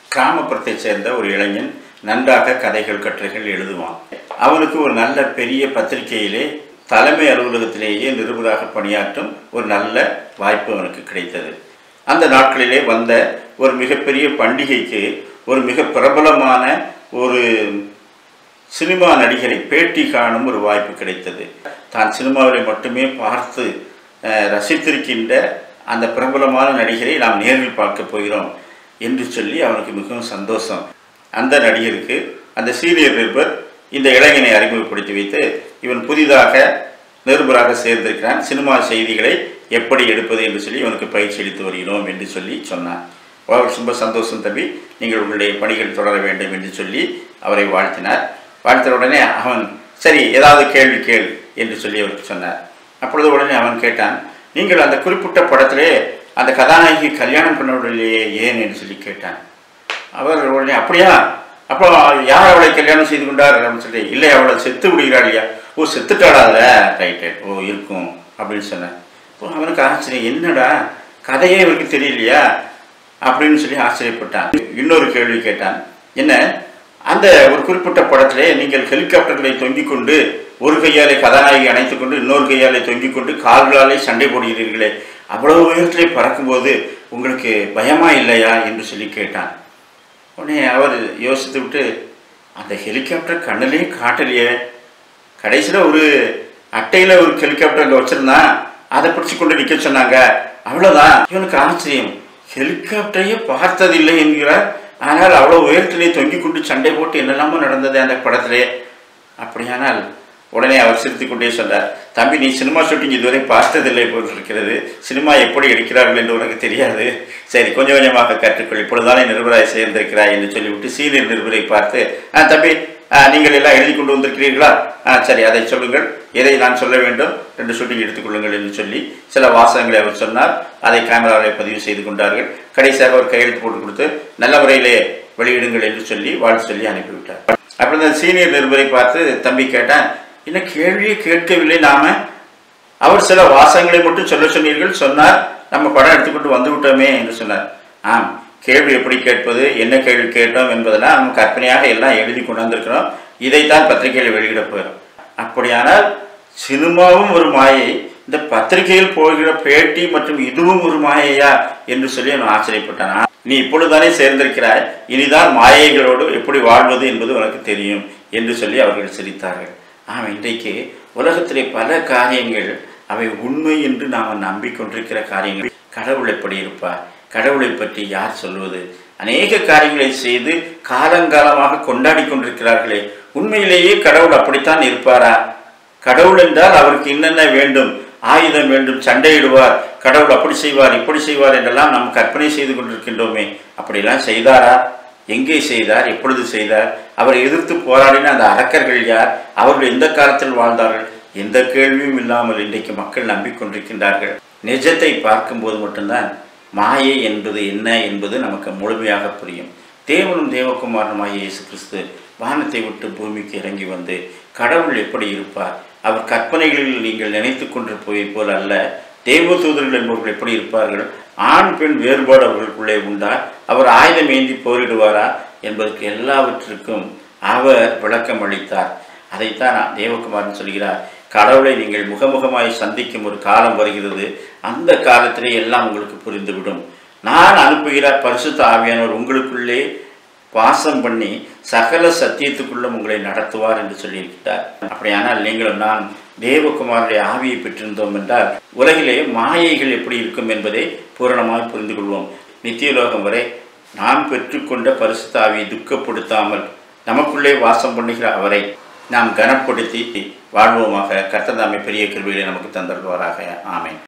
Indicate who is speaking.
Speaker 1: கிராமப்புறத்தை சேர்ந்த ஒரு இளைஞன் நன்றாக கதைகள் கட்டுரைகள் எழுதுவான் அவனுக்கு ஒரு நல்ல பெரிய பத்திரிகையிலே தலைமை அலுவலகத்திலேயே நிருபராக பணியாற்றும் ஒரு நல்ல வாய்ப்பு அவனுக்கு கிடைத்தது அந்த நாட்களிலே வந்த ஒரு மிகப்பெரிய பண்டிகைக்கு ஒரு மிக பிரபலமான ஒரு சினிமா நடிகரை பேட்டி காணும் ஒரு வாய்ப்பு கிடைத்தது தான் சினிமாவிலே மட்டுமே பார்த்து அஹ், ரசித்திருக்கின்ற அந்த பிரபலமான நடிகரை நாம் நேரில் பார்க்க போகிறோம் என்று சொல்லி அவனுக்கு மிகவும் சந்தோஷம் அந்த நடிகருக்கு அந்த சீனியர் நிருபர் இந்த இளைஞனை அறிமுகப்படுத்தி வைத்து இவன் புதிதாக நிருபராக சேர்ந்திருக்கிறான் சினிமா செய்திகளை எப்படி எடுப்பது என்று சொல்லி இவனுக்கு பயிற்சி அளித்து வருகிறோம் என்று சொல்லி சொன்னான் அவர் ரொம்ப சந்தோஷம் தம்பி நீங்கள் உங்களுடைய பணிகள் தொடர வேண்டும் என்று சொல்லி அவரை வாழ்த்தினார் வாழ்த்தின உடனே அவன் சரி ஏதாவது கேள்வி கேள் என்று சொல்லி அவருக்கு சொன்னார் அப்பொழுது உடனே அவன் கேட்டான் நீங்கள் அந்த குறிப்பிட்ட படத்திலே அந்த கதாநாயகி கல்யாணம் பண்ணவில்லையே ஏன் என்று சொல்லி கேட்டான் அவர் உடனே அப்படியா அப்போ யார் அவளை கல்யாணம் செய்து கொண்டார் அப்படின்னு சொல்லி இல்லை அவளை செத்து விடுகிறாள் இல்லையா ஓ செத்துட்டாடாத ரைட் ரைட் ஓ இருக்கும் அப்படின்னு சொன்னேன் இப்போ அவனுக்கு ஆச்சரியம் என்னடா கதையே இவருக்கு தெரியலையா அப்படின்னு சொல்லி ஆச்சரியப்பட்டான் இன்னொரு கேள்வி கேட்டான் என்ன அந்த ஒரு குறிப்பிட்ட படத்திலே நீங்கள் ஹெலிகாப்டர்களை தொங்கிக் கொண்டு ஒரு கையாலே கதாநாயகி அணைத்துக் கொண்டு இன்னொரு கையாலே தொங்கிக் கொண்டு கால்களாலே சண்டை போடுகிறீர்களே அவ்வளவு உயரத்திலே பறக்கும்போது உங்களுக்கு பயமா இல்லையா என்று சொல்லி கேட்டான் உடனே அவர் யோசித்து விட்டு அந்த ஹெலிகாப்டர் கண்ணிலே காட்டலையே கடைசியில் ஒரு அட்டையில் ஒரு ஹெலிகாப்டர் அங்கே வச்சுருந்தான் அதை பிடிச்சி கொண்டு நிற்க சொன்னாங்க அவ்வளோதான் இவனுக்கு ஆச்சரியம் ஹெலிகாப்டரையே பார்த்ததில்லை என்கிறார் ஆனால் அவ்வளோ உயரத்திலே தொங்கிக் கொண்டு சண்டை போட்டு என்னெல்லாமோ நடந்தது அந்த படத்திலே அப்படியானால் உடனே அவர் சிரித்துக் கொண்டே சொன்னார் தம்பி நீ சினிமா ஷூட்டிங் இதுவரை பார்த்ததில்லை போல் இருக்கிறது சினிமா எப்படி எடுக்கிறார்கள் என்று உனக்கு தெரியாது சரி கொஞ்சம் கொஞ்சமாக கற்றுக்கொள் இப்பொழுதுதானே நிருபராய் சேர்ந்திருக்கிறாய் என்று சொல்லிவிட்டு சீனியர் நிருபரை பார்த்து ஆ தம்பி ஆ, நீங்கள் எல்லாம் எழுதி கொண்டு வந்திருக்கிறீர்களா ஆ சரி அதை சொல்லுங்கள் எதை நான் சொல்ல வேண்டும் ரெண்டு ஷூட்டிங் எடுத்துக்கொள்ளுங்கள் என்று சொல்லி சில வாசகங்களை அவர் சொன்னார் அதை கேமராவில் பதிவு செய்து கொண்டார்கள் கடைசியாக அவர் கையெழுத்து போட்டு கொடுத்து நல்ல முறையிலே வெளியிடுங்கள் என்று சொல்லி வாழ்த்து சொல்லி அனுப்பிவிட்டார் அப்புறம் இந்த சீனியர் நிருபரை பார்த்து தம்பி கேட்டான் என்ன கேள்வியை கேட்கவில்லை நாம அவர் சில வாசகங்களை மட்டும் சொல்ல சொன்னீர்கள் சொன்னார் நம்ம படம் எடுத்துக்கொண்டு வந்து விட்டோமே என்று சொன்னார் ஆம் கேள்வி எப்படி கேட்பது என்ன கேள்வி கேட்டோம் என்பதெல்லாம் நம்ம கற்பனையாக எல்லாம் எழுதி கொண்டு வந்திருக்கிறோம் இதைத்தான் பத்திரிகையில் வெளியிட போகிறோம் அப்படியானால் சினிமாவும் ஒரு மாயை இந்த பத்திரிகையில் போகிற பேட்டி மற்றும் இதுவும் ஒரு மாயையா என்று சொல்லி நான் ஆச்சரியப்பட்டான் நீ இப்பொழுதுதானே சேர்ந்திருக்கிறாய் இனிதான் மாயைகளோடு எப்படி வாழ்வது என்பது உனக்கு தெரியும் என்று சொல்லி அவர்கள் சிரித்தார்கள் ஆம் இன்றைக்கு உலகத்திலே பல காரியங்கள் அவை உண்மை என்று நாம் நம்பிக்கொண்டிருக்கிற காரியங்கள் கடவுள் எப்படி இருப்பார் கடவுளை பற்றி யார் சொல்வது அநேக காரியங்களை செய்து காலங்காலமாக கொண்டாடி கொண்டிருக்கிறார்களே உண்மையிலேயே கடவுள் அப்படித்தான் இருப்பாரா கடவுள் என்றால் அவருக்கு என்னென்ன வேண்டும் ஆயுதம் வேண்டும் சண்டையிடுவார் கடவுள் அப்படி செய்வார் இப்படி செய்வார் என்றெல்லாம் நாம் கற்பனை செய்து கொண்டிருக்கின்றோமே அப்படிலாம் செய்தாரா எங்கே செய்தார் எப்பொழுது செய்தார் அவரை எதிர்த்து போராடின அந்த அரக்கர்கள் யார் அவர்கள் எந்த காலத்தில் வாழ்ந்தார்கள் எந்த கேள்வியும் இல்லாமல் இன்றைக்கு மக்கள் நம்பிக்கொண்டிருக்கின்றார்கள் நிஜத்தை பார்க்கும்போது மட்டும்தான் மாயை என்பது என்ன என்பது நமக்கு முழுமையாக புரியும் தேவனும் தேவகுமாரனுமாகிய இயேசு கிறிஸ்து வானத்தை விட்டு பூமிக்கு இறங்கி வந்து கடவுள் எப்படி இருப்பார் அவர் கற்பனைகளில் நீங்கள் நினைத்து கொண்டிருப்பதை போல் அல்ல தேவதூதர்கள் என்பவர்கள் எப்படி இருப்பார்கள் ஆண் பெண் வேறுபாடு அவர்களுக்குள்ளே உண்டா அவர் ஆயுதம் ஏந்தி போரிடுவாரா என்பதற்கு எல்லாவற்றிற்கும் அவர் விளக்கம் அளித்தார் அதைத்தான் தேவகுமாரன் சொல்கிறார் கடவுளை நீங்கள் முகமுகமாய் சந்திக்கும் ஒரு காலம் வருகிறது அந்த காலத்திலே எல்லாம் உங்களுக்கு புரிந்துவிடும் நான் அனுப்புகிற பரிசுத்த ஆவியானவர் உங்களுக்குள்ளே வாசம் பண்ணி சகல சத்தியத்துக்குள்ளும் உங்களை நடத்துவார் என்று சொல்லியிருக்கிறார் அப்படியானால் நீங்களும் நான் தேவகுமாருடைய ஆவியை பெற்றிருந்தோம் என்றால் உலகிலே மாயைகள் எப்படி இருக்கும் என்பதை பூரணமாக புரிந்து கொள்வோம் நித்தியலோகம் வரை நாம் பெற்றுக்கொண்ட பரிசுத்த ஆவியை துக்கப்படுத்தாமல் நமக்குள்ளே வாசம் பண்ணுகிற அவரை நாம் கனப்படுத்தி வாழ்வோமாக கர்த்ததாமை பெரிய கிருபைகளை நமக்கு தந்தருவாராக ஆமென்